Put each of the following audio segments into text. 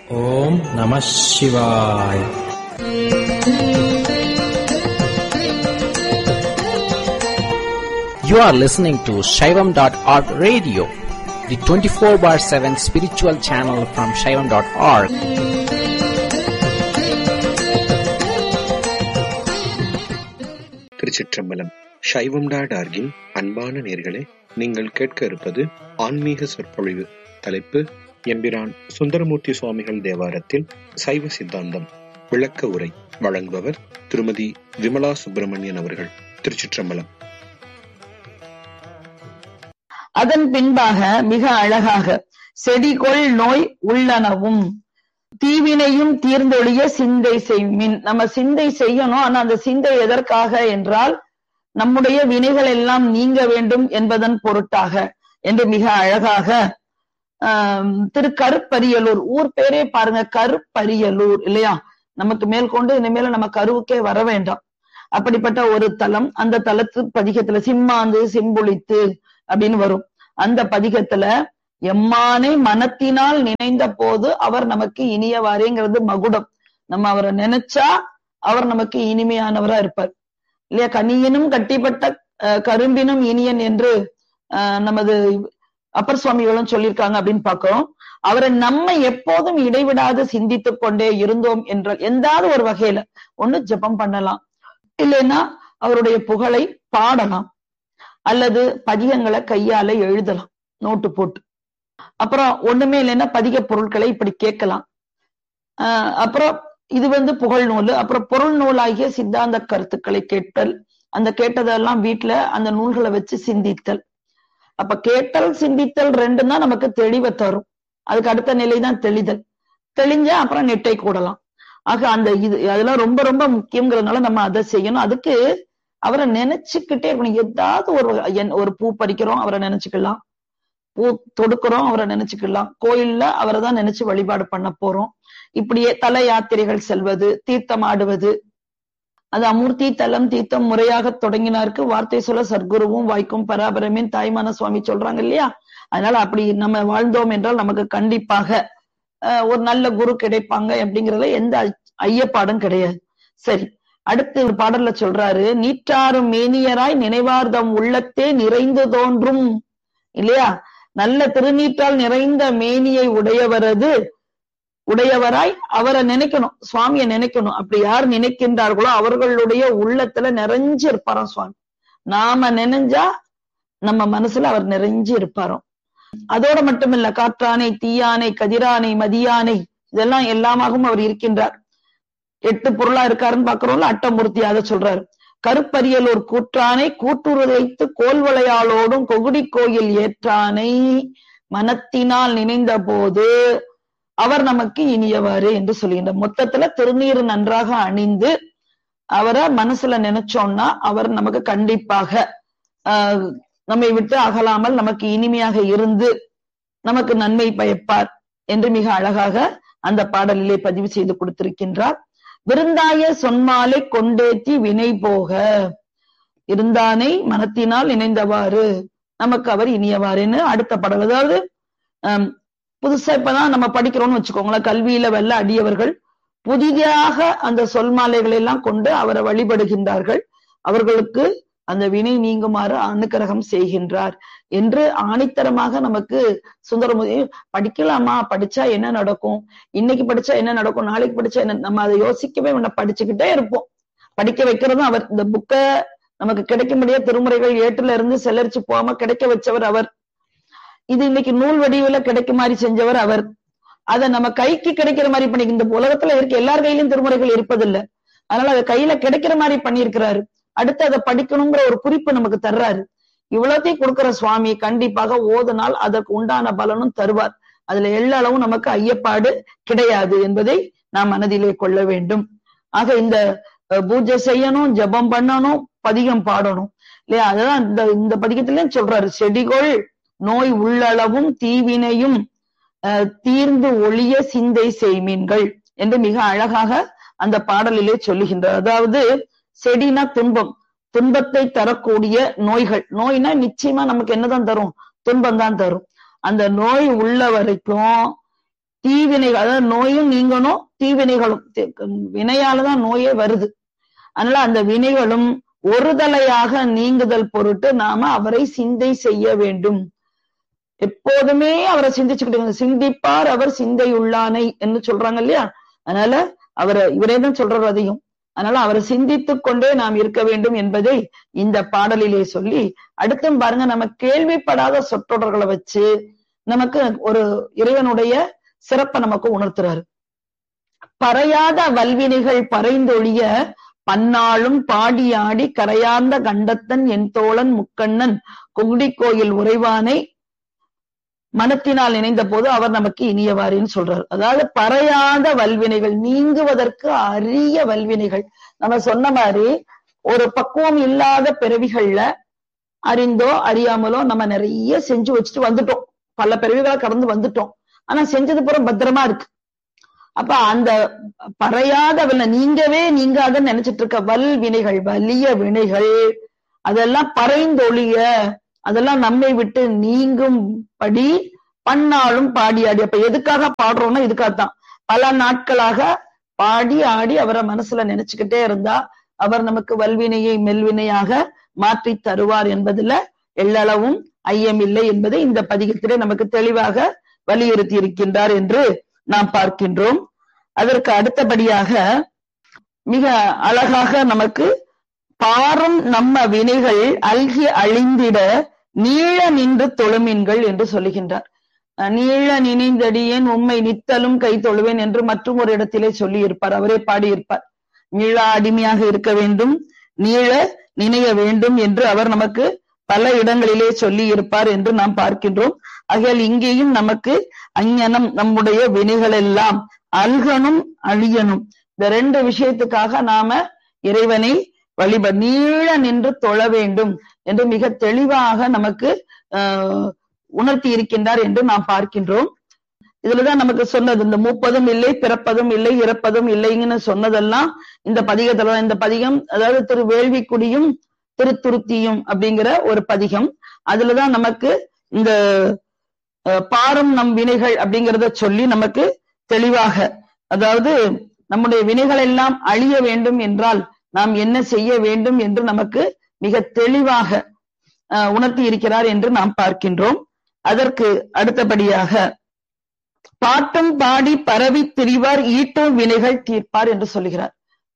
ஓம் நம சிவாய் You are listening to Shaivam.org radio, the 24 bar 7 spiritual channel from Shaivam.org. திருச்சிற்றம்பலம் சைவம் dot ஆர்கின் அன்பான நேர்களே நீங்கள் கேட்க இருப்பது ஆன்மீக சொற்பொழிவு தலைப்பு எம்பிரான் சுந்தரமூர்த்தி சுவாமிகள் தேவாரத்தில் சைவ சித்தாந்தம் விளக்க உரை வழங்குபவர் திருமதி விமலா சுப்பிரமணியன் அவர்கள் திருச்சிற்றம்பலம் அதன் பின்பாக மிக அழகாக செடிகொள் நோய் உள்ளனவும் தீவினையும் தீர்ந்தொழிய சிந்தை செய்மின் நம்ம சிந்தை செய்யணும் ஆனா அந்த சிந்தை எதற்காக என்றால் நம்முடைய வினைகள் எல்லாம் நீங்க வேண்டும் என்பதன் பொருட்டாக என்று மிக அழகாக ஆஹ் திரு கருப்பரியலூர் ஊர் பேரே பாருங்க கருப்பரியலூர் இல்லையா நமக்கு மேல் கொண்டு இனிமேல நம்ம கருவுக்கே வர வேண்டாம் அப்படிப்பட்ட ஒரு தலம் அந்த தலத்து பதிகத்துல சிம்மாந்து சிம்புளித்து அப்படின்னு வரும் அந்த பதிகத்துல எம்மானை மனத்தினால் நினைந்த போது அவர் நமக்கு இனியவாரேங்கிறது மகுடம் நம்ம அவரை நினைச்சா அவர் நமக்கு இனிமையானவரா இருப்பார் இல்லையா கனியனும் கட்டிப்பட்ட அஹ், கரும்பினும் இனியன் என்று அஹ், நமது அப்பர் சுவாமிகளும் சொல்லியிருக்காங்க அப்படின்னு பார்க்கிறோம் அவரை நம்ம எப்போதும் இடைவிடாது சிந்தித்துக் கொண்டே இருந்தோம் என்ற எந்தாவது ஒரு வகையில ஒண்ணு ஜெபம் பண்ணலாம் இல்லைன்னா அவருடைய புகழை பாடலாம் அல்லது பதிகங்களை கையால எழுதலாம் நோட்டு போட்டு அப்புறம் ஒண்ணுமே இல்லைன்னா பதிக பொருட்களை இப்படி கேட்கலாம் ஆஹ் அப்புறம் இது வந்து புகழ் நூல் அப்புறம் பொருள் நூலாகிய சித்தாந்த கருத்துக்களை கேட்டல் அந்த கேட்டதெல்லாம் வீட்டுல அந்த நூல்களை வச்சு சிந்தித்தல் அப்ப கேட்டல் சிந்தித்தல் ரெண்டும் தான் நமக்கு தெளிவை தரும் அதுக்கு அடுத்த நிலை தான் தெளிதல் தெளிஞ்சா அப்புறம் நெட்டை கூடலாம் ஆக அந்த இது அதெல்லாம் ரொம்ப ரொம்ப முக்கியங்கிறதுனால நம்ம அதை செய்யணும் அதுக்கு அவரை நினைச்சுக்கிட்டே இருக்கணும் ஏதாவது ஒரு என்- ஒரு பூ பறிக்கிறோம் அவரை நினைச்சுக்கலாம் பூ தொடுக்கிறோம் அவரை நினைச்சுக்கலாம் கோயில்ல அவரை தான் நினைச்சு வழிபாடு பண்ண போறோம் இப்படியே தல யாத்திரைகள் செல்வது தீர்த்தம் ஆடுவது அது அமூர்த்தி தலம் தீர்த்தம் முறையாக தொடங்கினாருக்கு வார்த்தை சொல்ல சர்க்குருவும் வாய்க்கும் பராபரமின் தாய்மான சுவாமி சொல்றாங்க இல்லையா அதனால அப்படி நம்ம வாழ்ந்தோம் என்றால் நமக்கு கண்டிப்பாக அஹ், ஒரு நல்ல குரு கிடைப்பாங்க அப்படிங்கறதுல எந்த ஐ- ஐயப்பாடும் கிடையாது சரி அடுத்து ஒரு பாடல்ல சொல்றாரு நீற்றாரும் மேனியராய் நினைவார்தம் உள்ளத்தே நிறைந்து தோன்றும் இல்லையா நல்ல திருநீற்றால் நிறைந்த மேனியை உடையவரது உடையவராய் அவரை நினைக்கணும் சுவாமியை நினைக்கணும் அப்படி யார் நினைக்கின்றார்களோ அவர்களுடைய உள்ளத்துல நிறைஞ்சு இருப்பாராம் சுவாமி நாம நினைஞ்சா நம்ம மனசுல அவர் நிறைஞ்சு இருப்பாராம் அதோட மட்டும் இல்ல காற்றானை தீயானை கதிரானை மதியானை இதெல்லாம் எல்லாமாகவும் அவர் இருக்கின்றார் எட்டு பொருளா இருக்காருன்னு பாக்குறோம்ல அட்டமூர்த்தி அதை சொல்றாரு கருப்பரியலூர் கூற்றானை கூட்டுரைத்து கோல்வளையாளோடும் கொகுடி கோயில் ஏற்றானை மனத்தினால் நினைந்த போது அவர் நமக்கு இனியவாறு என்று சொல்லுகின்றார் மொத்தத்துல திருநீர் நன்றாக அணிந்து அவரை மனசுல நினைச்சோம்னா அவர் நமக்கு கண்டிப்பாக ஆஹ், நம்மை விட்டு அகலாமல் நமக்கு இனிமையாக இருந்து நமக்கு நன்மை பயப்பார் என்று மிக அழகாக அந்த பாடலிலே பதிவு செய்து கொடுத்திருக்கின்றார் விருந்தாய சொன்மாலை கொண்டேத்தி வினை போக இருந்தானை மனத்தினால் இணைந்தவாறு நமக்கு அவர் இனியவாறுன்னு அடுத்த பாடல் அதாவது ஆம், புதுசா இப்பதான் நம்ம படிக்கிறோம்னு வச்சுக்கோங்களேன் கல்வியில வெல்ல அடியவர்கள் புதிதாக அந்த சொல் மாலைகளை எல்லாம் கொண்டு அவரை வழிபடுகின்றார்கள் அவர்களுக்கு அந்த வினை நீங்குமாறு அனுக்கிரகம் செய்கின்றார் என்று ஆணித்தரமாக நமக்கு சுந்தரமுதி படிக்கலாமா படிச்சா என்ன நடக்கும் இன்னைக்கு படிச்சா என்ன நடக்கும் நாளைக்கு படிச்சா என்ன நம்ம அதை யோசிக்கவே வேண்டாம் படிச்சுக்கிட்டே இருப்போம் படிக்க வைக்கிறதும் அவர் இந்த புக்க நமக்கு கிடைக்கும்படியே திருமுறைகள் ஏட்டுல இருந்து செலரிச்சு போகாம கிடைக்க வச்சவர் அவர் இது இன்னைக்கு நூல் வடிவுல கிடைக்க மாதிரி செஞ்சவர் அவர் அதை நம்ம கைக்கு கிடைக்கிற மாதிரி பண்ணி இந்த உலகத்துல இருக்க எல்லார் கையிலும் திருமுறைகள் இருப்பதில்லை அதனால அதை கையில கிடைக்கிற மாதிரி பண்ணியிருக்கிறாரு அடுத்து அதை படிக்கணுங்கிற ஒரு குறிப்பு நமக்கு தர்றாரு இவ்வளத்தையும் கொடுக்கிற சுவாமி கண்டிப்பாக ஓதுனால் அதற்கு உண்டான பலனும் தருவார் அதுல எல்லளவும் நமக்கு ஐயப்பாடு கிடையாது என்பதை நாம் மனதிலே கொள்ள வேண்டும் ஆக இந்த அஹ், பூஜை செய்யணும் ஜெபம் பண்ணணும் பதிகம் பாடணும் இல்லையா அதுதான் இந்த இந்த பதிகத்திலையும் சொல்றாரு செடிகொள் நோய் உள்ளளவும் தீவினையும் அஹ், தீர்ந்து ஒளிய சிந்தை செய்மீன்கள் என்று மிக அழகாக அந்த பாடலிலே சொல்லுகின்றார் அதாவது செடினா துன்பம் துன்பத்தை தரக்கூடிய நோய்கள் நோய்னா நிச்சயமா நமக்கு என்னதான் தரும் துன்பம் தான் தரும் அந்த நோய் உள்ள வரைக்கும் தீவினைகள் அதாவது நோயும் நீங்கணும் தீவினைகளும் தி- வினையாலதான் நோயே வருது அதனால அந்த வினைகளும் ஒரு தலையாக நீங்குதல் பொருட்டு நாம அவரை சிந்தை செய்ய வேண்டும் எப்போதுமே அவரை சிந்திச்சுக்கிட்டு இருங்க. சிந்திப்பார் அவர் சிந்தை உள்ளானை என்று சொல்றாங்க இல்லையா அதனால அவரை இவரே தான் சொல்றாரு அதையும் அதனால அவரை சிந்தித்துக் கொண்டே நாம் இருக்க வேண்டும் என்பதை இந்த பாடலிலே சொல்லி அடுத்தும் பாருங்க நம்ம கேள்விப்படாத சொற்றொடர்களை வச்சு நமக்கு ஒரு இறைவனுடைய சிறப்பை நமக்கு உணர்த்துறாரு பறையாத வல்வினைகள் பறைந்தொழிய பன்னாளும் பாடி ஆடி கரையார்ந்த கண்டத்தன் என் தோழன் முக்கண்ணன் கொங்குடி கோயில் உறைவானை மனத்தினால் இணைந்த போது அவர் நமக்கு இனியவாரின்னு சொல்றாரு அதாவது பறையாத வல்வினைகள் நீங்குவதற்கு அரிய வல்வினைகள் நம்ம சொன்ன மாதிரி ஒரு பக்குவம் இல்லாத பிறவிகள்ல அறிந்தோ அறியாமலோ நம்ம நிறைய செஞ்சு வச்சுட்டு வந்துட்டோம் பல பிறவிகளை கடந்து வந்துட்டோம் ஆனா செஞ்சது பூரா பத்திரமா இருக்கு அப்ப அந்த பறையாத வல்ல நீங்கவே நீங்காத நினைச்சிட்டு இருக்க வல் வினைகள் வலிய வினைகள் அதெல்லாம் பறைந்தொழிய அதெல்லாம் நம்மை விட்டு நீங்கும்படி பன்னாலும் பாடி ஆடி அப்ப எதுக்காக பாடுறோம்னா இதுக்காகத்தான் பல நாட்களாக பாடி ஆடி அவரை மனசுல நினைச்சுக்கிட்டே இருந்தா அவர் நமக்கு வல்வினையை மெல்வினையாக மாற்றி தருவார் என்பதுல எள்ளளவும் ஐயமில்லை என்பதை இந்த பதிகத்திலே நமக்கு தெளிவாக வலியுறுத்தி இருக்கின்றார் என்று நாம் பார்க்கின்றோம் அதற்கு அடுத்தபடியாக மிக அழகாக நமக்கு பாரும் நம்ம வினைகள் அல்கி அழிந்திட நீள நின்று தொழுமின்கள் என்று சொல்லுகின்றார் அஹ் நீள நினைந்தடியேன் உம்மை நித்தலும் கை தொழுவேன் என்று மற்றும் ஒரு இடத்திலே சொல்லி இருப்பார் அவரே பாடியிருப்பார் நீள அடிமையாக இருக்க வேண்டும் நீள நினைய வேண்டும் என்று அவர் நமக்கு பல இடங்களிலே சொல்லி இருப்பார் என்று நாம் பார்க்கின்றோம் ஆகையால் இங்கேயும் நமக்கு அஞ்ஞனம் நம்முடைய வினைகள் எல்லாம் அல்கனும் அழியனும் இந்த ரெண்டு விஷயத்துக்காக நாம இறைவனை வழிப நீள நின்று தொழ வேண்டும் என்று மிக தெளிவாக நமக்கு ஆஹ், உணர்த்தி இருக்கின்றார் என்று நாம் பார்க்கின்றோம் இதுலதான் நமக்கு சொன்னது இந்த முப்பதும் இல்லை பிறப்பதும் இல்லை இறப்பதும் இல்லைங்கன்னு சொன்னதெல்லாம் இந்த பதிகத்துல தான். இந்த பதிகம் அதாவது திரு வேள்விக்குடியும் திருத்துருத்தியும் அப்படிங்கிற ஒரு பதிகம் அதுலதான் நமக்கு இந்த அஹ், பாரும் நம் வினைகள் அப்படிங்கறத சொல்லி நமக்கு தெளிவாக அதாவது நம்முடைய வினைகள் எல்லாம் அழிய வேண்டும் என்றால் நாம் என்ன செய்ய வேண்டும் என்று நமக்கு மிக தெளிவாக அஹ், உணர்த்தி இருக்கிறார் என்று நாம் பார்க்கின்றோம் அதற்கு அடுத்தபடியாக பாட்டும் பாடி பரவி திரிவார் ஈட்டும் வினைகள் தீர்ப்பார் என்று சொல்லுகிறார்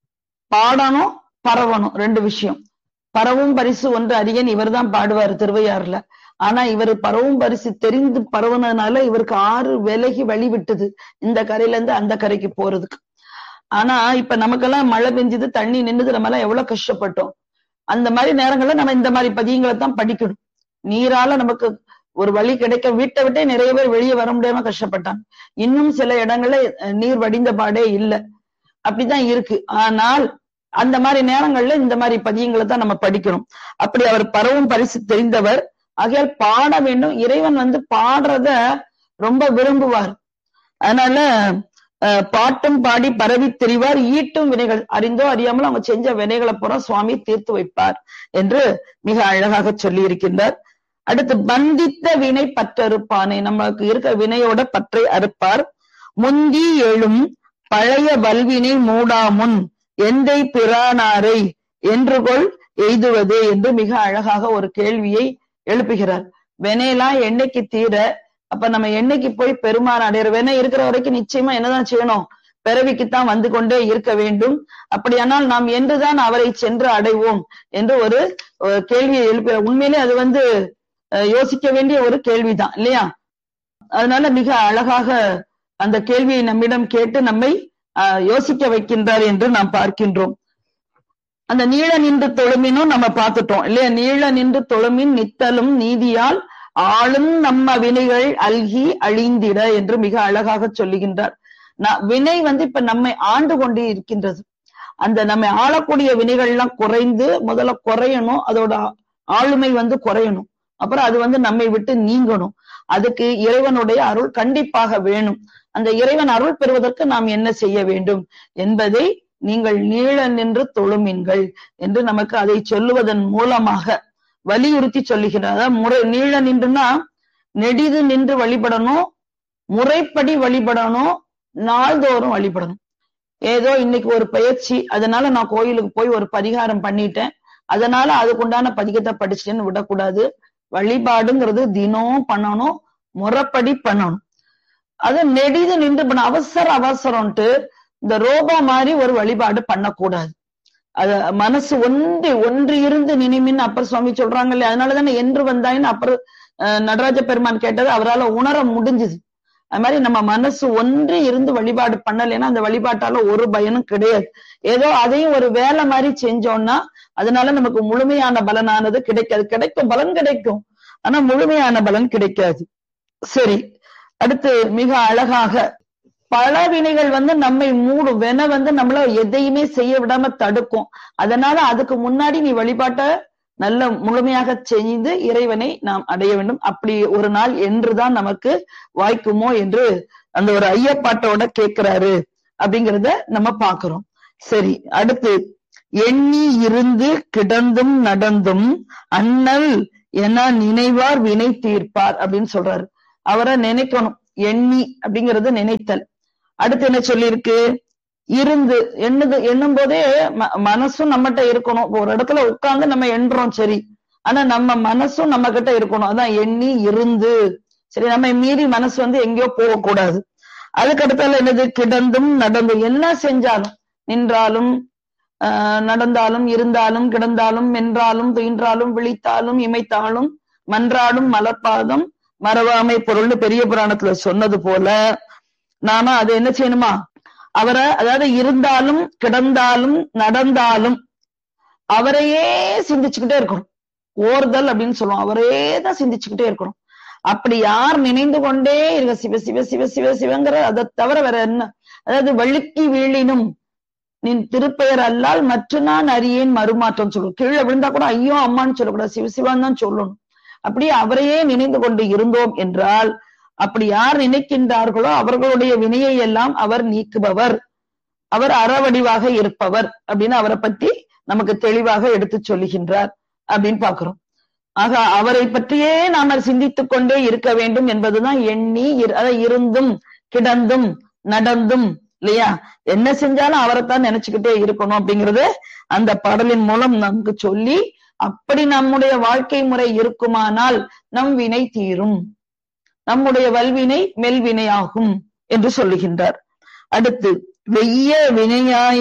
பாடணும் பரவணும் ரெண்டு விஷயம் பரவும் பரிசு ஒன்று அறியன் இவர்தான் பாடுவார் திருவையாறுல ஆனா இவர் பரவும் பரிசு தெரிந்து பரவுனதுனால இவருக்கு ஆறு விலகி வழி விட்டது இந்த கரையில இருந்து அந்த கரைக்கு போறதுக்கு ஆனா இப்ப நமக்கெல்லாம் மழை பெஞ்சது தண்ணி நின்னுது நம்ம எல்லாம் எவ்வளவு கஷ்டப்பட்டோம் அந்த மாதிரி நேரங்கள்ல நம்ம இந்த மாதிரி பதியங்களை தான் படிக்கணும் நீரால நமக்கு ஒரு வழி கிடைக்க வீட்டை விட்டே நிறைய பேர் வெளியே வர முடியாம கஷ்டப்பட்டாங்க இன்னும் சில இடங்கள்ல அஹ், நீர் வடிந்த பாடே இல்லை அப்படிதான் இருக்கு ஆனால் அந்த மாதிரி நேரங்கள்ல இந்த மாதிரி பதியங்களை தான் நம்ம படிக்கணும் அப்படி அவர் பரவும் பரிசு தெரிந்தவர் ஆகையால் பாட வேண்டும் இறைவன் வந்து பாடுறத ரொம்ப விரும்புவார் அதனால அஹ், பாட்டும் பாடி பரவி திரிவார் ஈட்டும் வினைகள் அறிந்தோ அறியாமலோ அவங்க செஞ்ச வினைகளை பூரா சுவாமி தீர்த்து வைப்பார் என்று மிக அழகாக சொல்லி இருக்கின்றார் அடுத்து பந்தித்த வினை பற்றறுப்பானை நமக்கு இருக்க வினையோட பற்றை அறுப்பார் முந்தி எழும் பழைய வல்வினை மூடாமுன் எந்தை பிரானாரை என்றுகொள் எய்துவது என்று மிக அழகாக ஒரு கேள்வியை எழுப்புகிறார் வினையெல்லாம் என்னைக்கு தீர அப்ப நம்ம என்னைக்கு போய் பெருமான் அடையிற வினை இருக்கிற வரைக்கும் நிச்சயமா என்னதான் செய்யணும் பிறவிக்குத்தான் வந்து கொண்டே இருக்க வேண்டும் அப்படியானால் நாம் என்றுதான் அவரை சென்று அடைவோம் என்று ஒரு ஒரு கேள்வியை எழுப்புகிறார் உண்மையிலே அது வந்து அஹ், யோசிக்க வேண்டிய ஒரு கேள்விதான் இல்லையா அதனால மிக அழகாக அந்த கேள்வியை நம்மிடம் கேட்டு நம்மை ஆஹ், யோசிக்க வைக்கின்றார் என்று நாம் பார்க்கின்றோம் அந்த நீள நின்று தொழுமினும் நம்ம பார்த்துட்டோம் இல்லையா நீள நின்று தொழுமின் நித்தலும் நீதியால் ஆளும் நம்ம வினைகள் அல்கி அழிந்திட என்று மிக அழகாக சொல்லுகின்றார் ந- வினை வந்து இப்ப நம்மை ஆண்டு கொண்டே இருக்கின்றது அந்த நம்மை ஆளக்கூடிய வினைகள் எல்லாம் குறைந்து முதல்ல குறையணும் அதோட ஆளுமை வந்து குறையணும் அப்புறம் அது வந்து நம்மை விட்டு நீங்கணும் அதுக்கு இறைவனுடைய அருள் கண்டிப்பாக வேணும் அந்த இறைவன் அருள் பெறுவதற்கு நாம் என்ன செய்ய வேண்டும் என்பதை நீங்கள் நீள நின்று தொழுமின்கள் என்று நமக்கு அதை சொல்லுவதன் மூலமாக வலியுறுத்தி சொல்லுகிறார் அதாவது முறை நீள நின்றுனா நெடிது நின்று வழிபடணும் முறைப்படி வழிபடணும் நாள்தோறும் வழிபடணும் ஏதோ இன்னைக்கு ஒரு பயிற்சி அதனால நான் கோயிலுக்கு போய் ஒரு பரிகாரம் பண்ணிட்டேன் அதனால அதுக்குண்டான பதிகத்தை படிச்சுட்டேன்னு விடக்கூடாது வழிபாடுங்கிறது தினம் பண்ணணும் முறைப்படி பண்ணணும் அது நெடிது நின்று பண்ண அவசர அவசரம்ட்டு இந்த ரோபோ மாதிரி ஒரு வழிபாடு பண்ணக்கூடாது அத மனசு ஒன்றி ஒன்று இருந்து நினைமின்னு அப்பர் சுவாமி சொல்றாங்க இல்லையா அதனாலதானே என்று வந்தாயின்னு அப்புறம் நடராஜ பெருமான் கேட்டது அவரால் உணர முடிஞ்சுது அது மாதிரி நம்ம மனசு ஒன்றி இருந்து வழிபாடு பண்ணலைன்னா அந்த வழிபாட்டால ஒரு பயனும் கிடையாது ஏதோ அதையும் ஒரு வேலை மாதிரி செஞ்சோம்னா அதனால நமக்கு முழுமையான பலனானது கிடைக்காது கிடைக்கும் பலன் கிடைக்கும் ஆனா முழுமையான பலன் கிடைக்காது சரி அடுத்து மிக அழகாக பல வினைகள் வந்து நம்மை மூடும் வென வந்து நம்மள எதையுமே செய்ய விடாம தடுக்கும் அதனால அதுக்கு முன்னாடி நீ வழிபாட்ட நல்ல முழுமையாக செய்து இறைவனை நாம் அடைய வேண்டும் அப்படி ஒரு நாள் என்றுதான் நமக்கு வாய்க்குமோ என்று அந்த ஒரு ஐயப்பாட்டோட கேட்கிறாரு அப்படிங்கிறத நம்ம பாக்குறோம் சரி அடுத்து எண்ணி இருந்து கிடந்தும் நடந்தும் அண்ணல் என நினைவார் வினை தீர்ப்பார் அப்படின்னு சொல்றாரு அவரை நினைக்கணும் எண்ணி அப்படிங்கிறது நினைத்தல் அடுத்து என்ன சொல்லியிருக்கு இருந்து எண்ணுது எண்ணும் போதே மனசும் நம்மகிட்ட இருக்கணும் ஒரு இடத்துல உட்கார்ந்து நம்ம எண்ணுறோம் சரி ஆனா நம்ம மனசும் நம்ம கிட்ட இருக்கணும் அதான் எண்ணி இருந்து சரி நம்ம மீறி மனசு வந்து எங்கேயோ போகக்கூடாது அதுக்கு அடுத்தால என்னது கிடந்தும் நடந்தும் என்ன செஞ்சாலும் நின்றாலும் ஆஹ் நடந்தாலும் இருந்தாலும் கிடந்தாலும் மென்றாலும் துயின்றாலும் விழித்தாலும் இமைத்தாலும் மன்றாடும் மலர்பாதம் மறவாமை பொருள்னு பெரிய புராணத்துல சொன்னது போல நாம அது என்ன செய்யணுமா அவரை அதாவது இருந்தாலும் கிடந்தாலும் நடந்தாலும் அவரையே சிந்திச்சுக்கிட்டே இருக்கணும் ஓர்தல் அப்படின்னு சொல்லுவோம் அவரே தான் சிந்திச்சுக்கிட்டே இருக்கணும் அப்படி யார் நினைந்து கொண்டே இருக்க சிவ சிவ சிவ சிவ சிவங்கிற அதை தவிர வேற என்ன அதாவது வழுக்கி வீழினும் நின் திருப்பெயர் அல்லால் மற்ற நான் அறியேன் மறுமாற்றம் சொல்லும் கீழே விழுந்தா கூட ஐயோ அம்மான்னு சொல்லக்கூடாது சிவசிவான் தான் சொல்லணும் அப்படியே அவரையே நினைந்து கொண்டு இருந்தோம் என்றால் அப்படி யார் நினைக்கின்றார்களோ அவர்களுடைய வினையை எல்லாம் அவர் நீக்குபவர் அவர் அறவடிவாக இருப்பவர் அப்படின்னு அவரை பத்தி நமக்கு தெளிவாக எடுத்து சொல்லுகின்றார் அப்படின்னு பாக்குறோம் ஆக அவரை பற்றியே நாம சிந்தித்துக் கொண்டே இருக்க வேண்டும் என்பதுதான் எண்ணி அதை இருந்தும் கிடந்தும் நடந்தும் இல்லையா என்ன செஞ்சாலும் அவரைத்தான் நினைச்சுக்கிட்டே இருக்கணும் அப்படிங்கறது அந்த பாடலின் மூலம் நமக்கு சொல்லி அப்படி நம்முடைய வாழ்க்கை முறை இருக்குமானால் நம் வினை தீரும் நம்முடைய வல்வினை மெல்வினையாகும் என்று சொல்லுகின்றார் அடுத்து வெய்ய வினையாய்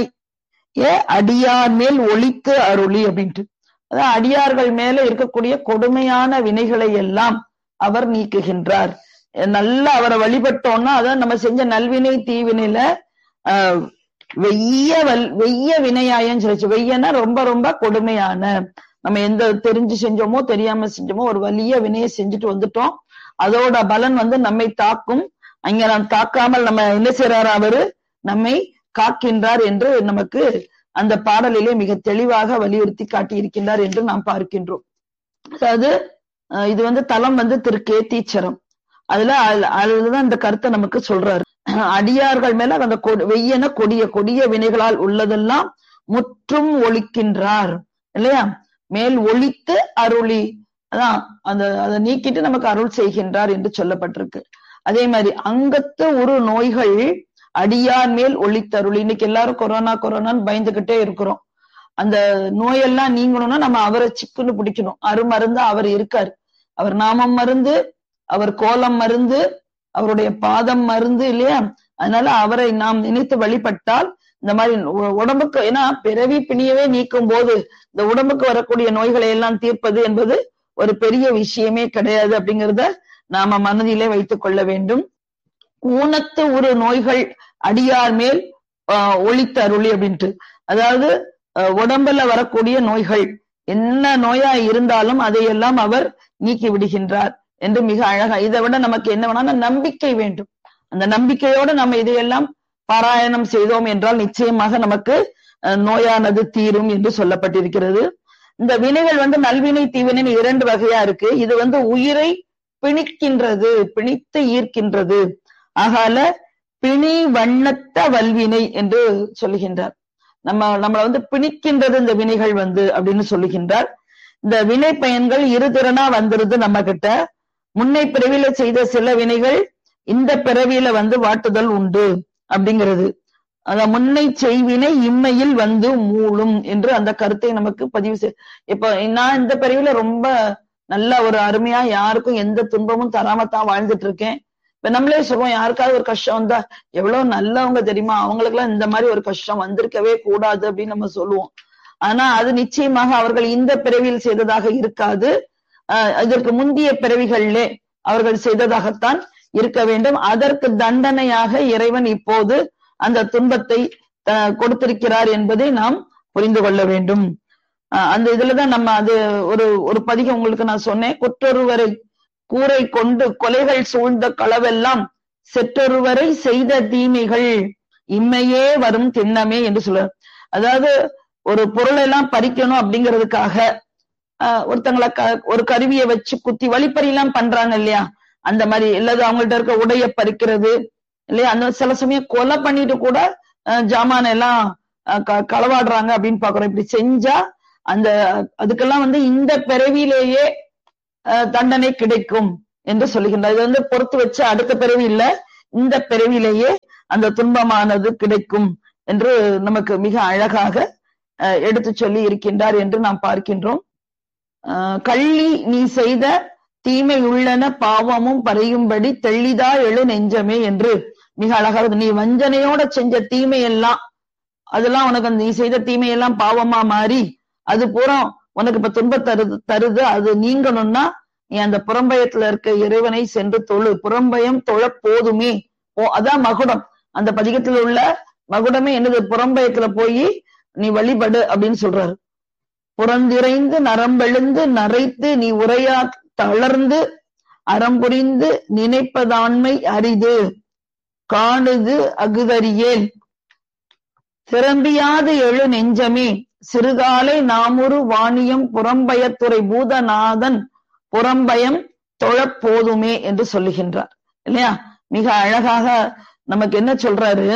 அடியார் மேல் ஒழித்து அருளி அப்படின்ட்டு அதாவது அடியார்கள் மேல இருக்கக்கூடிய கொடுமையான வினைகளை எல்லாம் அவர் நீக்குகின்றார் நல்லா அவரை வழிபட்டோம்னா அதான் நம்ம செஞ்ச நல்வினை தீவினையில ஆஹ் வெய்ய வல் வெய்ய வினையாயன்னு சொல்லிச்சு வெய்யனா ரொம்ப ரொம்ப கொடுமையான நம்ம எந்த தெரிஞ்சு செஞ்சோமோ தெரியாம செஞ்சோமோ ஒரு வலிய வினையை செஞ்சுட்டு வந்துட்டோம் அதோட பலன் வந்து நம்மை தாக்கும் அங்க நாம் தாக்காமல் நம்ம என்ன செய்யறாரு அவரு நம்மை காக்கின்றார் என்று நமக்கு அந்த பாடலிலே மிக தெளிவாக வலியுறுத்தி காட்டி இருக்கின்றார் என்று நாம் பார்க்கின்றோம் அதாவது இது வந்து தலம் வந்து திரு கேத்தீச்சரம் அதுல அதுலதான் இந்த கருத்தை நமக்கு சொல்றாரு அடியார்கள் மேல அந்த வெய்யன கொடிய கொடிய வினைகளால் உள்ளதெல்லாம் முற்றும் ஒழிக்கின்றார் இல்லையா மேல் ஒழித்து அருளி அதான் அந்த அதை நீக்கிட்டு நமக்கு அருள் செய்கின்றார் என்று சொல்லப்பட்டிருக்கு அதே மாதிரி அங்கத்து ஒரு நோய்கள் அடியார் மேல் ஒளித்தருள் இன்னைக்கு எல்லாரும் கொரோனா கொரோனான்னு பயந்துகிட்டே இருக்கிறோம் அந்த நோயெல்லாம் நீங்கணும்னா நம்ம அவரை சிக்குன்னு பிடிக்கணும் அருமருந்து அவர் இருக்காரு அவர் நாமம் மருந்து அவர் கோலம் மருந்து அவருடைய பாதம் மருந்து இல்லையா அதனால அவரை நாம் நினைத்து வழிபட்டால் இந்த மாதிரி உடம்புக்கு ஏன்னா பிறவி பிணியவே நீக்கும் போது இந்த உடம்புக்கு வரக்கூடிய நோய்களை எல்லாம் தீர்ப்பது என்பது ஒரு பெரிய விஷயமே கிடையாது அப்படிங்கிறத நாம மனதிலே வைத்துக் கொள்ள வேண்டும் ஊனத்து ஒரு நோய்கள் அடியார் மேல் ஒளித்து அருளி அப்படின்ட்டு அதாவது உடம்புல வரக்கூடிய நோய்கள் என்ன நோயா இருந்தாலும் அதையெல்லாம் அவர் நீக்கி விடுகின்றார் என்று மிக அழகா இதை விட நமக்கு என்ன வேணா நம்பிக்கை வேண்டும் அந்த நம்பிக்கையோடு நம்ம இதையெல்லாம் பாராயணம் செய்தோம் என்றால் நிச்சயமாக நமக்கு நோயானது தீரும் என்று சொல்லப்பட்டிருக்கிறது இந்த வினைகள் வந்து நல்வினை தீவினை இரண்டு வகையா இருக்கு இது வந்து உயிரை பிணிக்கின்றது பிணித்து ஈர்க்கின்றது ஆகால பிணி வண்ணத்த வல்வினை என்று சொல்லுகின்றார் நம்ம நம்மளை வந்து பிணிக்கின்றது இந்த வினைகள் வந்து அப்படின்னு சொல்லுகின்றார் இந்த வினை பயன்கள் இரு திறனா வந்துருது நம்ம கிட்ட முன்னை பிறவில செய்த சில வினைகள் இந்த பிறவியில வந்து வாட்டுதல் உண்டு அப்படிங்கிறது அத முன்னை செய்வினை இம்மையில் வந்து மூளும் என்று அந்த கருத்தை நமக்கு பதிவு செய் இப்ப நான் இந்த பிறவியில ரொம்ப நல்ல ஒரு அருமையா யாருக்கும் எந்த துன்பமும் தராம தான் வாழ்ந்துட்டு இருக்கேன் இப்ப நம்மளே சொல்லுவோம் யாருக்காவது ஒரு கஷ்டம் வந்தா எவ்வளவு நல்லவங்க தெரியுமா அவங்களுக்கு எல்லாம் இந்த மாதிரி ஒரு கஷ்டம் வந்திருக்கவே கூடாது அப்படின்னு நம்ம சொல்லுவோம் ஆனா அது நிச்சயமாக அவர்கள் இந்த பிறவியில் செய்ததாக இருக்காது அஹ் இதற்கு முந்தைய பிறவிகளிலே அவர்கள் செய்ததாகத்தான் இருக்க வேண்டும் அதற்கு தண்டனையாக இறைவன் இப்போது அந்த துன்பத்தை அஹ், கொடுத்திருக்கிறார் என்பதை நாம் புரிந்து கொள்ள வேண்டும் அஹ், அந்த இதுலதான் நம்ம அது ஒரு ஒரு பதிகம் உங்களுக்கு நான் சொன்னேன் குற்றொருவரை கூரை கொண்டு கொலைகள் சூழ்ந்த களவெல்லாம் செற்றொருவரை செய்த தீமைகள் இம்மையே வரும் திண்ணமே என்று சொல்ல அதாவது ஒரு பொருளை எல்லாம் பறிக்கணும் அப்படிங்கிறதுக்காக ஆஹ் ஒருத்தங்களை க- ஒரு கருவியை வச்சு குத்தி வழிப்பறி எல்லாம் பண்றாங்க இல்லையா அந்த மாதிரி இல்லது அவங்கள்ட்ட இருக்க உடைய பறிக்கிறது இல்லையா அந்த சில சமயம் கொலை பண்ணிட்டு கூட ஆஹ் ஜாமான எல்லாம் ஆஹ் க- களவாடுறாங்க அப்படின்னு பாக்குறோம் இப்படி செஞ்சா அந்த அதுக்கெல்லாம் வந்து இந்த பிறவியிலேயே ஆஹ் தண்டனை கிடைக்கும் என்று சொல்லுகின்றார் இது வந்து பொறுத்து வச்ச அடுத்த பிறவி இல்ல இந்த பிறவியிலேயே அந்த துன்பமானது கிடைக்கும் என்று நமக்கு மிக அழகாக ஆஹ் எடுத்து சொல்லி இருக்கின்றார் என்று நாம் பார்க்கின்றோம் ஆஹ் கள்ளி நீ செய்த தீமை உள்ளன பாவமும் பறையும்படி தெள்ளிதா எழு நெஞ்சமே என்று மிக அழகாக நீ வஞ்சனையோட செஞ்ச தீமை எல்லாம் அதெல்லாம் உனக்கு அந்த நீ செய்த தீமை எல்லாம் பாவமா மாறி அது பூரா உனக்கு இப்ப துன்பம் தருது தருது அது நீங்கணும்னா நீ அந்த புறம்பயத்துல இருக்க இறைவனை சென்று தொழு புறம்பயம் தொழ போதுமே ஓ அதான் மகுடம் அந்த பதிகத்துல உள்ள மகுடமே என்னது புறம்பயத்துல போய் நீ வழிபடு அப்படின்னு சொல்றாரு புறந்திரைந்து நரம்பெழுந்து நரைத்து நீ உரையா தளர்ந்து அறம்புரிந்து நினைப்பதாண்மை அரிது காணுது அகுதறியேல் திறம்பியாது எழு நெஞ்சமே சிறுகாலை நாமுரு வாணியம் புறம்பயத்துறை பூதநாதன் புறம்பயம் தொழப் போதுமே என்று சொல்லுகின்றார் இல்லையா மிக அழகாக நமக்கு என்ன சொல்றாரு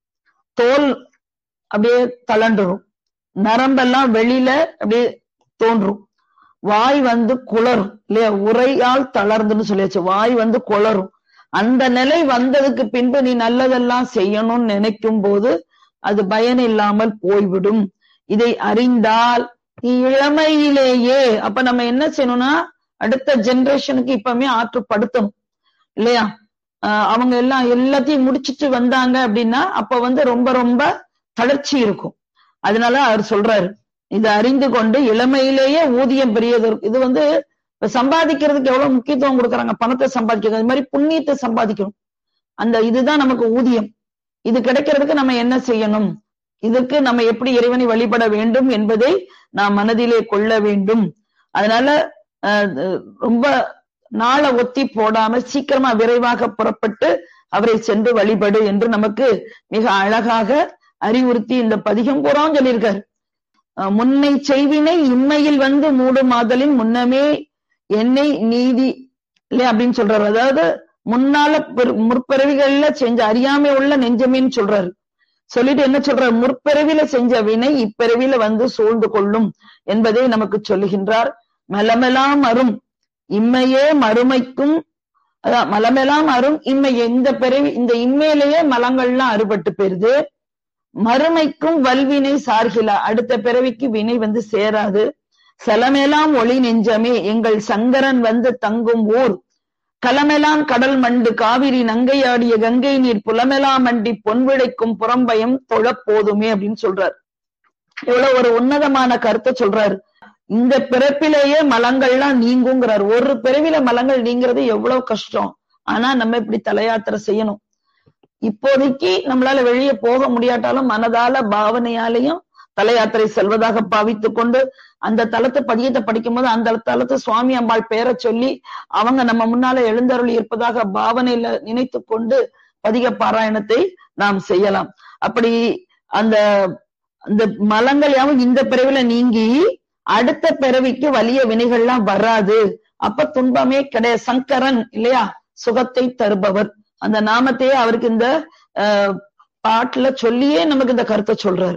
தோல் அப்படியே தளண்டுரும் நரம்பெல்லாம் வெளியில அப்படியே தோன்றும் வாய் வந்து குளரும் இல்லையா உரையால் தளர்ந்துன்னு சொல்லியாச்சு வாய் வந்து குளரும் அந்த நிலை வந்ததுக்கு பின்பு நீ நல்லதெல்லாம் செய்யணும்னு நினைக்கும் போது அது பயன் இல்லாமல் போய்விடும் இதை அறிந்தால் நீ இளமையிலேயே அப்ப நம்ம என்ன செய்யணும்னா அடுத்த ஜெனரேஷனுக்கு இப்பவுமே ஆற்றுப்படுத்தணும் இல்லையா ஆஹ் அவங்க எல்லாம் எல்லாத்தையும் முடிச்சிட்டு வந்தாங்க அப்படின்னா அப்ப வந்து ரொம்ப ரொம்ப தளர்ச்சி இருக்கும் அதனால அவர் சொல்றாரு இதை அறிந்து கொண்டு இளமையிலேயே ஊதியம் பெரியது இருக்கு இது வந்து இப்ப சம்பாதிக்கிறதுக்கு எவ்வளவு முக்கியத்துவம் கொடுக்குறாங்க பணத்தை சம்பாதிக்கிறது அது மாதிரி புண்ணியத்தை சம்பாதிக்கணும் அந்த இதுதான் நமக்கு ஊதியம் இது கிடைக்கிறதுக்கு நம்ம என்ன செய்யணும் இதுக்கு நம்ம எப்படி இறைவனை வழிபட வேண்டும் என்பதை நாம் மனதிலே கொள்ள வேண்டும் அதனால அஹ், ரொம்ப நாளை ஒத்தி போடாம சீக்கிரமா விரைவாக புறப்பட்டு அவரை சென்று வழிபடு என்று நமக்கு மிக அழகாக அறிவுறுத்தி இந்த பதிகம் பூராவும் சொல்லியிருக்காரு அஹ், முன்னை செய்வினை இம்மையில் வந்து மூடுமாதலின் முன்னமே என்னை நீதி இல்லை அப்படின்னு சொல்றாரு அதாவது முன்னால பிற- முற்பிறவிகள்ல செஞ்ச அறியாமை உள்ள நெஞ்சமேன்னு சொல்றாரு சொல்லிட்டு என்ன சொல்றாரு முற்பிறவில செஞ்ச வினை இப்பிறவில வந்து சூழ்ந்து கொள்ளும் என்பதை நமக்கு சொல்லுகின்றார் மலமெல்லாம் அரும் இம்மையே மறுமைக்கும் அதான் மலமெல்லாம் அரும் இம்மை இந்த பிறவி இந்த இம்மையிலேயே மலங்கள்லாம் அறுபட்டு போயிருது மறுமைக்கும் வல்வினை சார்கிலா அடுத்த பிறவிக்கு வினை வந்து சேராது செலமெல்லாம் ஒளி நெஞ்சமே எங்கள் சங்கரன் வந்து தங்கும் ஊர் கலமெல்லாம் கடல் மண்டு காவிரி நங்கையாடிய கங்கை நீர் புலமெல்லாம் மண்டி பொன்விளைக்கும் புறம்பயம் தொழப் போதுமே அப்படின்னு சொல்றார் எவ்வளவு ஒரு உன்னதமான கருத்தை சொல்றாரு இந்த பிறப்பிலேயே மலங்கள்லாம் நீங்குங்கிறார் ஒரு பிறவில மலங்கள் நீங்கிறது எவ்வளவு கஷ்டம் ஆனா நம்ம இப்படி தலையாத்திரை செய்யணும் இப்போதைக்கு நம்மளால வெளியே போக முடியாட்டாலும் மனதால பாவனையாலையும் தல யாத்திரை செல்வதாக பாவித்துக் கொண்டு அந்த தலத்து பதியத்தை படிக்கும்போது அந்த தலத்து சுவாமி அம்பாள் பேரை சொல்லி அவங்க நம்ம முன்னால எழுந்தருளி இருப்பதாக பாவனையில நினைத்து கொண்டு பதிக பாராயணத்தை நாம் செய்யலாம் அப்படி அந்த அந்த மலங்கள் யாவும் இந்த பிறவில நீங்கி அடுத்த பிறவிக்கு வலிய வினைகள்லாம் வராது அப்ப துன்பமே கிடையாது சங்கரன் இல்லையா சுகத்தை தருபவர் அந்த நாமத்தையே அவருக்கு இந்த அஹ், பாட்டுல சொல்லியே நமக்கு இந்த கருத்தை சொல்றாரு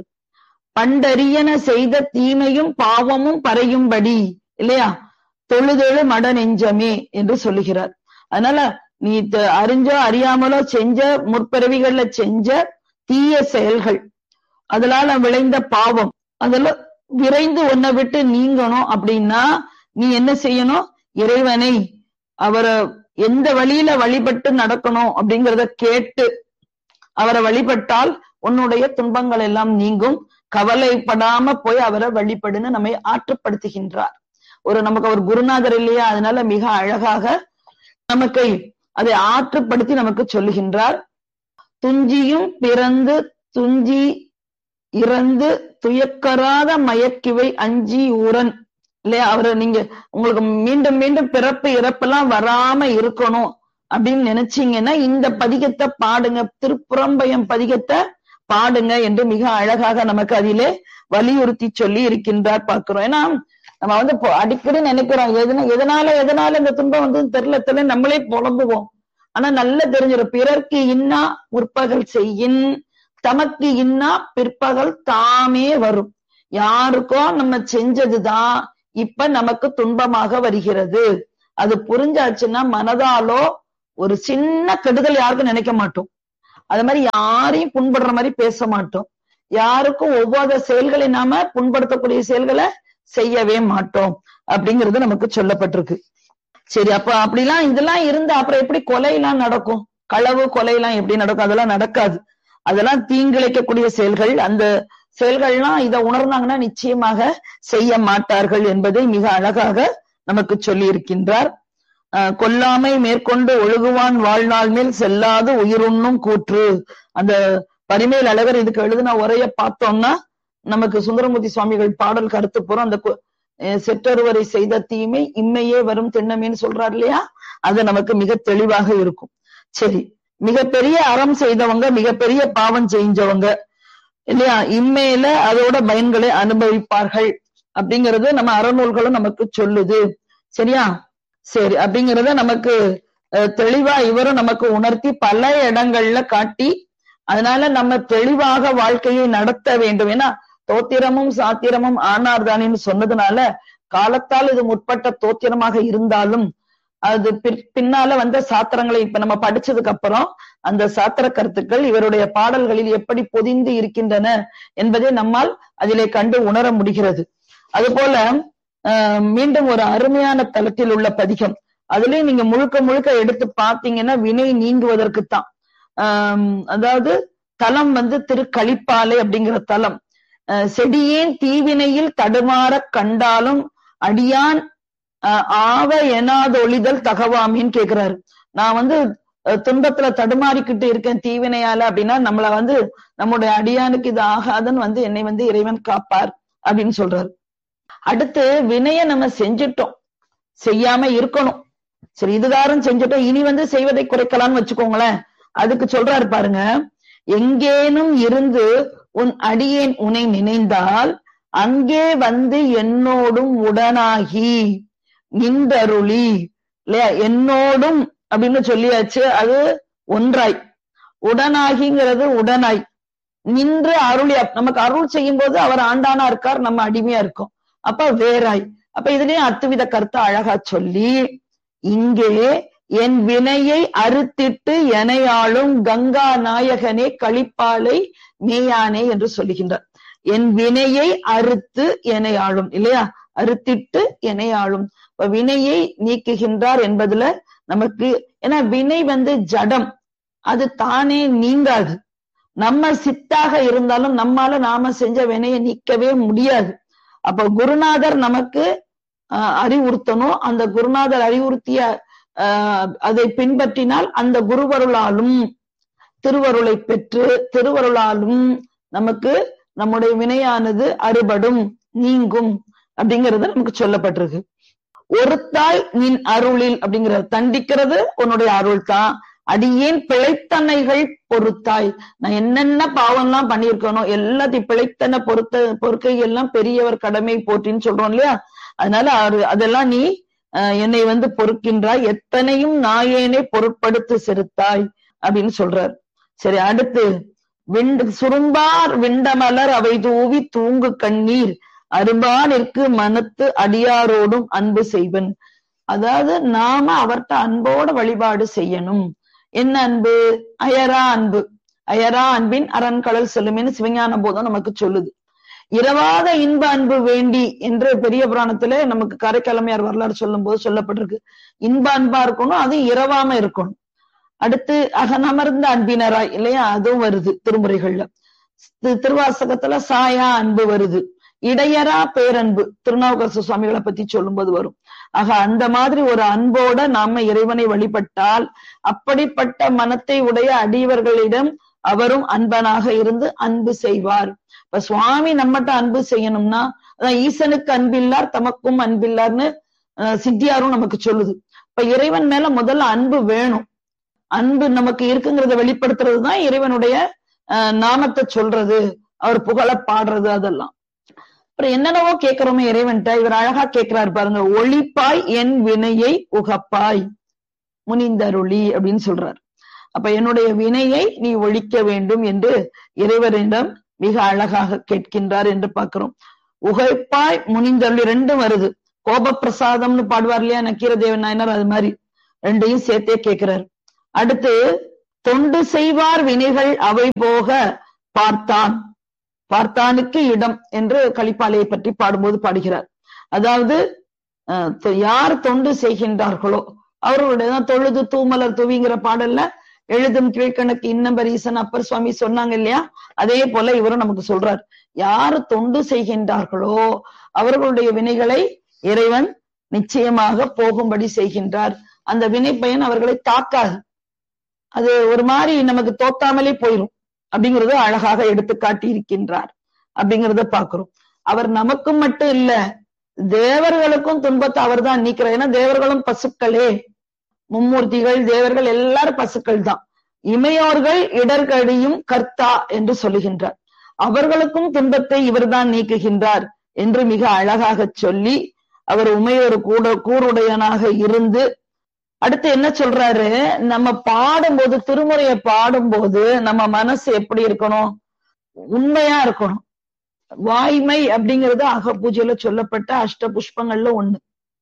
பண்டறியன செய்த தீமையும் பாவமும் பறையும்படி இல்லையா தொழுதெழு மட நெஞ்சமே என்று சொல்லுகிறார் அதனால நீ த- அறிஞ்சோ அறியாமலோ செஞ்ச முற்பிறவிகள்ல செஞ்ச தீய செயல்கள் அதனால விளைந்த பாவம் அதெல்லாம் விரைந்து உன்னை விட்டு நீங்கணும் அப்படின்னா நீ என்ன செய்யணும் இறைவனை அவரை எந்த வழியில வழிபட்டு நடக்கணும் அப்படிங்கறத கேட்டு அவரை வழிபட்டால் உன்னுடைய துன்பங்கள் எல்லாம் நீங்கும் கவலைப்படாம போய் அவரை வழிபடுன்னு நம்மை ஆற்றுப்படுத்துகின்றார் ஒரு நமக்கு அவர் குருநாதர் இல்லையா அதனால மிக அழகாக நமக்கு அதை ஆற்றுப்படுத்தி நமக்கு சொல்லுகின்றார் துஞ்சியும் பிறந்து துஞ்சி இறந்து துயக்கராத மயக்கிவை அஞ்சி ஊரன் இல்லையா அவரை நீங்க உங்களுக்கு மீண்டும் மீண்டும் பிறப்பு இறப்பெல்லாம் வராம இருக்கணும் அப்படின்னு நினைச்சீங்கன்னா இந்த பதிகத்தை பாடுங்க திருப்புறம்பயம் பதிகத்தை பாடுங்க என்று மிக அழகாக நமக்கு அதிலே வலியுறுத்தி சொல்லி இருக்கின்றார் பார்க்கிறோம் ஏன்னா நம்ம வந்து இப்போ அடிக்கடி நினைக்கிறோம் எதுனா எதனால எதனால இந்த துன்பம் வந்து தெரியல தெரியல நம்மளே புலம்புவோம் ஆனா நல்லா தெரிஞ்சிடும் பிறர்க்கு இன்னா முற்பகல் செய்யின் தமக்கு இன்னா பிற்பகல் தாமே வரும் யாருக்கோ நம்ம செஞ்சதுதான் இப்ப நமக்கு துன்பமாக வருகிறது அது புரிஞ்சாச்சுன்னா மனதாலோ ஒரு சின்ன கெடுதல் யாருக்கும் நினைக்க மாட்டோம் அது மாதிரி யாரையும் புண்படுற மாதிரி பேச மாட்டோம் யாருக்கும் ஒவ்வொரு செயல்களை நாம புண்படுத்தக்கூடிய செயல்களை செய்யவே மாட்டோம் அப்படிங்கிறது நமக்கு சொல்லப்பட்டிருக்கு சரி அப்ப அப்படிலாம் இதெல்லாம் இருந்தா அப்புறம் எப்படி கொலை எல்லாம் நடக்கும் களவு கொலை எல்லாம் எப்படி நடக்கும் அதெல்லாம் நடக்காது அதெல்லாம் தீங்கிழைக்கக்கூடிய செயல்கள் அந்த செயல்கள்லாம் இதை உணர்ந்தாங்கன்னா நிச்சயமாக செய்ய மாட்டார்கள் என்பதை மிக அழகாக நமக்கு சொல்லி இருக்கின்றார் அஹ் கொல்லாமை மேற்கொண்டு ஒழுகுவான் வாழ்நாள் மேல் செல்லாது உயிருண்ணும் கூற்று அந்த பரிமேல் அழகர் இதுக்கு எழுதின உரைய பார்த்தோம்னா நமக்கு சுந்தரமூர்த்தி சுவாமிகள் பாடல் கருத்து போறோம் அந்த கு- அஹ் செற்றொருவரை செய்த தீமை இம்மையே வரும் திண்ணமேன்னு சொல்றாரு இல்லையா அது நமக்கு மிக தெளிவாக இருக்கும் சரி மிகப்பெரிய அறம் செய்தவங்க மிகப்பெரிய பாவம் செஞ்சவங்க இல்லையா இம்மையில அதோட பயன்களை அனுபவிப்பார்கள் அப்படிங்கறது நம்ம அறநூல்களும் நமக்கு சொல்லுது சரியா சரி அப்படிங்கறத நமக்கு அஹ், தெளிவா இவரும் நமக்கு உணர்த்தி பல இடங்கள்ல காட்டி அதனால நம்ம தெளிவாக வாழ்க்கையை நடத்த வேண்டும் ஏன்னா தோத்திரமும் சாத்திரமும் ஆனார்தானேன்னு சொன்னதுனால காலத்தால் இது முற்பட்ட தோத்திரமாக இருந்தாலும் அது பிற்- பின்னால வந்த சாத்திரங்களை இப்ப நம்ம படிச்சதுக்கு அப்புறம் அந்த சாத்திர கருத்துக்கள் இவருடைய பாடல்களில் எப்படி பொதிந்து இருக்கின்றன என்பதை நம்மால் அதிலே கண்டு உணர முடிகிறது அதுபோல ஆஹ், மீண்டும் ஒரு அருமையான தலத்தில் உள்ள பதிகம் அதுலயும் நீங்க முழுக்க முழுக்க எடுத்து பார்த்தீங்கன்னா வினை நீங்குவதற்குத்தான் ஆஹ், அதாவது தலம் வந்து திருக்களிப்பாலை அப்படிங்கிற தலம் அஹ், செடியேன் தீவினையில் தடுமாறக் கண்டாலும் அடியான் அஹ், ஆவ எனாதொழிதல் தகவாமின்னு கேக்குறாரு நான் வந்து அஹ், துன்பத்துல தடுமாறிக்கிட்டு இருக்கேன் தீவினையால அப்படின்னா நம்மள வந்து நம்முடைய அடியானுக்கு இது ஆகாதுன்னு வந்து என்னை வந்து இறைவன் காப்பார் அப்படின்னு சொல்றாரு அடுத்து வினைய நம்ம செஞ்சிட்டோம் செய்யாம இருக்கணும் சரி இதுகாரம் செஞ்சுட்டோம் இனி வந்து செய்வதை குறைக்கலாம்னு வச்சுக்கோங்களேன் அதுக்கு சொல்றாரு பாருங்க எங்கேனும் இருந்து உன் அடியேன் உன்னை நினைந்தால் அங்கே வந்து என்னோடும் உடனாகி நின்றருளி இல்லையா என்னோடும் அப்படின்னு சொல்லியாச்சு அது ஒன்றாய் உடனாகிங்கிறது உடனாய் நின்று அருளி நமக்கு அருள் செய்யும் போது அவர் ஆண்டானா இருக்கார் நம்ம அடிமையா இருக்கோம் அப்ப வேறாய் அப்ப இதுலயும் அத்துவித கருத்தை அழகா சொல்லி இங்கே என் வினையை அறுத்திட்டு எனையாளும் கங்கா நாயகனே களிப்பாலை மேயானே என்று சொல்லுகின்றார் என் வினையை அறுத்து எனையாளும் இல்லையா அறுத்திட்டு எனையாளும் இப்ப வினையை நீக்குகின்றார் என்பதுல நமக்கு ஏன்னா வினை வந்து ஜடம் அது தானே நீங்காது நம்ம சித்தாக இருந்தாலும் நம்மால நாம செஞ்ச வினையை நீக்கவே முடியாது அப்ப குருநாதர் நமக்கு ஆஹ், அறிவுறுத்தணும் அந்த குருநாதர் அறிவுறுத்திய ஆஹ், அதை பின்பற்றினால் அந்த குருவருளாலும் திருவருளை பெற்று திருவருளாலும் நமக்கு நம்முடைய வினையானது அறுபடும் நீங்கும் அப்படிங்கிறது நமக்கு சொல்லப்பட்டிருக்கு ஒருத்தாய் நின் அருளில் அப்படிங்கிறது தண்டிக்கிறது உன்னுடைய அருள் தான் அடியேன் பிழைத்தனைகள் பொறுத்தாய் நான் என்னென்ன பாவம்லாம் பண்ணியிருக்கணும் எல்லாத்தையும் பிழைத்தன பொறுத்த பொறுக்கை எல்லாம் பெரியவர் கடமை போற்றின்னு சொல்றோம் இல்லையா அதனால அவரு அதெல்லாம் நீ அஹ், என்னை வந்து பொறுக்கின்றாய் எத்தனையும் நாயேனே பொருட்படுத்து செலுத்தாய் அப்படின்னு சொல்றார் சரி அடுத்து விண்டு சுரும்பார் விண்டமலர் அவை தூவி தூங்கு கண்ணீர் அரும்பா நிற்கு மனத்து அடியாரோடும் அன்பு செய்வன் அதாவது நாம அவர்ட்ட அன்போட வழிபாடு செய்யணும் என்ன அன்பு அயரா அன்பு அயரா அன்பின் அரண்கடல் செல்லுமேன்னு சிவஞான போதம் நமக்கு சொல்லுது இரவாத இன்ப அன்பு வேண்டி என்று பெரிய புராணத்துல நமக்கு கரைக்கிழமையார் வரலாறு சொல்லும் போது சொல்லப்பட்டிருக்கு இன்ப அன்பா இருக்கணும் அது இரவாம இருக்கணும் அடுத்து அகனமர்ந்த அன்பினராய் இல்லையா அதுவும் வருது திருமுறைகள்ல தி- திருவாசகத்துல சாயா அன்பு வருது இடையரா பேரன்பு திருநாவுக்கரசு சுவாமிகளை பத்தி சொல்லும்போது வரும் ஆக அந்த மாதிரி ஒரு அன்போட நாம இறைவனை வழிபட்டால் அப்படிப்பட்ட மனத்தை உடைய அடியவர்களிடம் அவரும் அன்பனாக இருந்து அன்பு செய்வார் இப்ப சுவாமி நம்மகிட்ட அன்பு செய்யணும்னா அதான் ஈசனுக்கு அன்பில்லார் தமக்கும் அன்பில்லார்னு அஹ், சித்தியாரும் நமக்கு சொல்லுது இப்ப இறைவன் மேல முதல்ல அன்பு வேணும் அன்பு நமக்கு இருக்குங்கிறத வெளிப்படுத்துறது தான் இறைவனுடைய அஹ், நாமத்தை சொல்றது அவர் புகழ பாடுறது அதெல்லாம் அப்புறம் என்னென்னவோ கேட்கிறோமே இறைவன்ட்ட இவர் அழகா கேட்கிறாரு பாருங்க ஒளிப்பாய் என் வினையை உகப்பாய் முனிந்தருளி அப்படின்னு சொல்றார் அப்ப என்னுடைய வினையை நீ ஒழிக்க வேண்டும் என்று இறைவரிடம் மிக அழகாக கேட்கின்றார் என்று பார்க்கிறோம் உகைப்பாய் முனிந்தருளி ரெண்டும் வருது கோபப்பிரசாதம்னு பாடுவார் இல்லையா நக்கீரதேவன் நாயனர் அது மாதிரி ரெண்டையும் சேர்த்தே கேட்கிறார் அடுத்து தொண்டு செய்வார் வினைகள் அவை போக பார்த்தான் பார்த்தானுக்கு இடம் என்று களிப்பாலையை பற்றி பாடும்போது பாடுகிறார் அதாவது அஹ், தொ- யார் தொண்டு செய்கின்றார்களோ அவர்களுடைய தான் தொழுது தூமலர் துவிங்கிற பாடல்ல எழுதும் கீழ்கணக்கு இன்னம்பர் ஈசன் அப்பர் சுவாமி சொன்னாங்க இல்லையா அதே போல இவரும் நமக்கு சொல்றார் யார் தொண்டு செய்கின்றார்களோ அவர்களுடைய வினைகளை இறைவன் நிச்சயமாக போகும்படி செய்கின்றார் அந்த வினை பயன் அவர்களை தாக்காது அது ஒரு மாதிரி நமக்கு தோத்தாமலே போயிரும் அப்படிங்கறத அழகாக எடுத்து காட்டி இருக்கின்றார் அப்படிங்கறத பாக்குறோம் அவர் நமக்கும் மட்டும் இல்ல தேவர்களுக்கும் துன்பத்தை அவர் தான் நீக்கிறார் ஏன்னா தேவர்களும் பசுக்களே மும்மூர்த்திகள் தேவர்கள் எல்லாரும் பசுக்கள் தான் இமையோர்கள் இடர்கடியும் கர்த்தா என்று சொல்லுகின்றார் அவர்களுக்கும் துன்பத்தை இவர்தான் நீக்குகின்றார் என்று மிக அழகாக சொல்லி அவர் உமையொரு கூட கூருடையனாக இருந்து அடுத்து என்ன சொல்றாரு நம்ம பாடும்போது திருமுறையை பாடும்போது நம்ம மனசு எப்படி இருக்கணும் உண்மையா இருக்கணும் வாய்மை அப்படிங்கிறது அக பூஜையில சொல்லப்பட்ட அஷ்ட புஷ்பங்கள்ல ஒண்ணு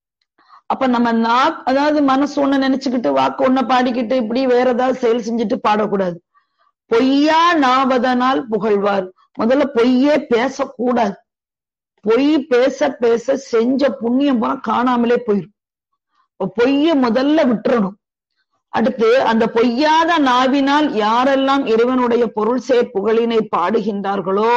அப்ப நம்ம நாக் அதாவது மனசு ஒண்ணு நினைச்சுக்கிட்டு வாக்கு ஒண்ண பாடிக்கிட்டு இப்படி வேற ஏதாவது செயல் செஞ்சுட்டு பாடக்கூடாது பொய்யா நாவதனால் புகழ்வார் முதல்ல பொய்யே பேசக்கூடாது பொய் பேச பேச செஞ்ச புண்ணியம் பூரா காணாமலே போயிடும் இப்ப பொய்ய முதல்ல விட்டுறணும் அடுத்து அந்த பொய்யாத நாவினால் யாரெல்லாம் இறைவனுடைய பொருள் சேர் புகழினை பாடுகின்றார்களோ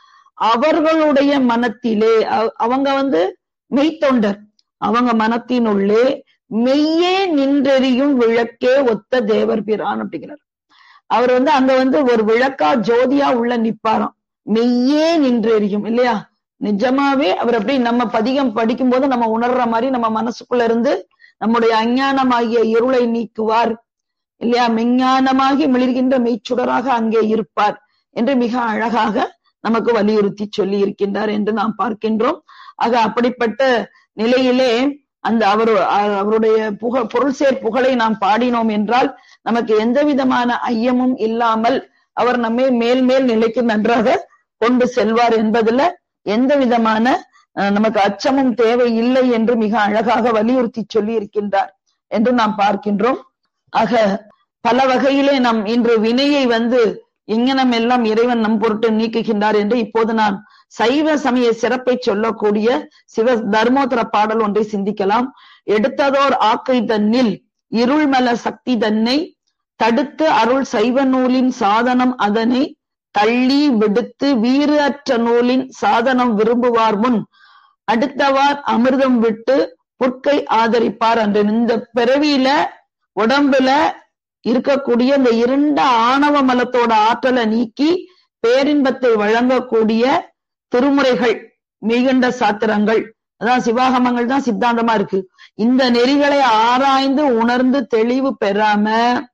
அவர்களுடைய மனத்திலே அவ- அவங்க வந்து மெய்த்தொண்டர் அவங்க மனத்தினுள்ளே மெய்யே நின்றெறியும் விளக்கே ஒத்த தேவர் பிரான் அப்படிங்கிறார் அவர் வந்து அங்க வந்து ஒரு விளக்கா ஜோதியா உள்ள நிப்பாராம் மெய்யே நின்றெறியும் இல்லையா நிஜமாவே அவர் அப்படி நம்ம பதிகம் படிக்கும் போது நம்ம உணர்ற மாதிரி நம்ம மனசுக்குள்ள இருந்து நம்முடைய அஞ்ஞானமாகிய இருளை நீக்குவார் இல்லையா மெஞ்ஞானமாகி மிளிர்கின்ற மெய்ச்சுடராக அங்கே இருப்பார் என்று மிக அழகாக நமக்கு வலியுறுத்தி சொல்லி இருக்கின்றார் என்று நாம் பார்க்கின்றோம் ஆக அப்படிப்பட்ட நிலையிலே அந்த அவர் அவருடைய புக பொருள் சேர் புகழை நாம் பாடினோம் என்றால் நமக்கு எந்த விதமான ஐயமும் இல்லாமல் அவர் நம்மை மேல் மேல் நிலைக்கு நன்றாக கொண்டு செல்வார் என்பதுல எந்த விதமான அஹ், நமக்கு அச்சமும் தேவை இல்லை என்று மிக அழகாக வலியுறுத்தி சொல்லி இருக்கின்றார் என்று நாம் பார்க்கின்றோம் ஆக பல வகையிலே நாம் இன்று வினையை வந்து எங்கனம் எல்லாம் இறைவன் நம் பொருட்டு நீக்குகின்றார் என்று இப்போது நான் சைவ சமய சிறப்பை சொல்லக்கூடிய சிவ தர்மோத்தர பாடல் ஒன்றை சிந்திக்கலாம் எடுத்ததோர் ஆக்கை தன்னில் இருள்மல சக்தி தன்னை தடுத்து அருள் சைவ நூலின் சாதனம் அதனை தள்ளி விடுத்து வீறு அற்ற நூலின் சாதனம் விரும்புவார் முன் அடுத்தவார் அமிர்தம் விட்டு புற்கை ஆதரிப்பார் என்று இந்த பிறவியில உடம்புல இருக்கக்கூடிய இந்த இருண்ட ஆணவ மலத்தோட ஆற்றலை நீக்கி பேரின்பத்தை வழங்கக்கூடிய திருமுறைகள் மிகுண்ட சாத்திரங்கள் அதான் சிவாகமங்கள் தான் சித்தாந்தமா இருக்கு இந்த நெறிகளை ஆராய்ந்து உணர்ந்து தெளிவு பெறாம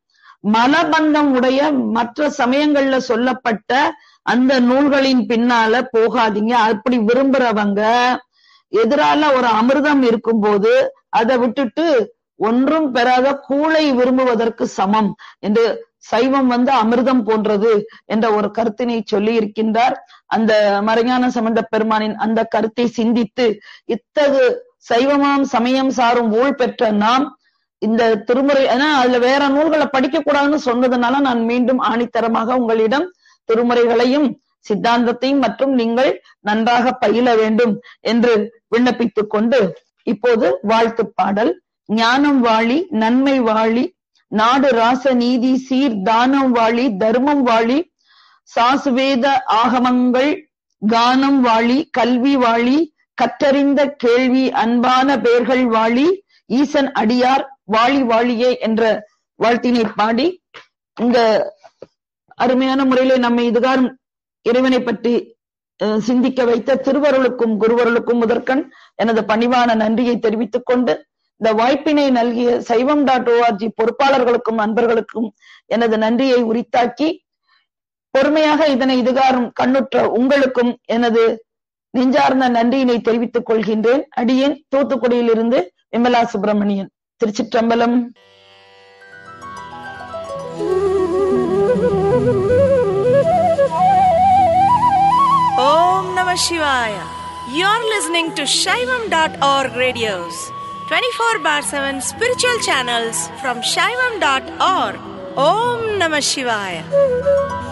மலபந்தம் உடைய மற்ற சமயங்கள்ல சொல்லப்பட்ட அந்த நூல்களின் பின்னால போகாதீங்க அப்படி விரும்புறவங்க எதிரால ஒரு அமிர்தம் இருக்கும்போது அதை விட்டுட்டு ஒன்றும் பெறாத கூளை விரும்புவதற்கு சமம் என்று சைவம் வந்து அமிர்தம் போன்றது என்ற ஒரு கருத்தினை சொல்லி இருக்கின்றார் அந்த மறைஞான சம்பந்த பெருமானின் அந்த கருத்தை சிந்தித்து இத்தகு சைவமாம் சமயம் சாரும் ஊழ் பெற்ற நாம் இந்த திருமுறை ஏன்னா அதுல வேற நூல்களை படிக்க கூடாதுன்னு சொன்னதுனால நான் மீண்டும் ஆணித்தரமாக உங்களிடம் திருமுறைகளையும் சித்தாந்தத்தையும் மற்றும் நீங்கள் நன்றாக பயில வேண்டும் என்று விண்ணப்பித்துக் கொண்டு இப்போது வாழ்த்து பாடல் ஞானம் வாழி நன்மை வாழி நாடு ராச நீதி சீர் தானம் வாழி தர்மம் வாழி சாசுவேத ஆகமங்கள் கானம் வாழி கல்வி வாழி கற்றறிந்த கேள்வி அன்பான பேர்கள் வாழி ஈசன் அடியார் வாழி வாழியே என்ற வாழ்த்தினை பாடி இந்த அருமையான முறையிலே நம்மை இதுகாரும் இறைவனை பற்றி அஹ், சிந்திக்க வைத்த திருவருளுக்கும் குருவருளுக்கும் முதற்கண் எனது பணிவான நன்றியை தெரிவித்துக் கொண்டு இந்த வாய்ப்பினை நல்கிய சைவம் டாட் ஓஆர்ஜி பொறுப்பாளர்களுக்கும் அன்பர்களுக்கும் எனது நன்றியை உரித்தாக்கி பொறுமையாக இதனை இதுகாரும் கண்ணுற்ற உங்களுக்கும் எனது நெஞ்சார்ந்த நன்றியினை தெரிவித்துக் கொள்கின்றேன் அடியேன் தூத்துக்குடியிலிருந்து விமலா சுப்பிரமணியன் திருச்சிற்றம்பலம் Om Namah Shivaya. You're listening to Shaivam.org radios, 24 bar 7 spiritual channels from Shaivam.org. Om Namah Shivaya.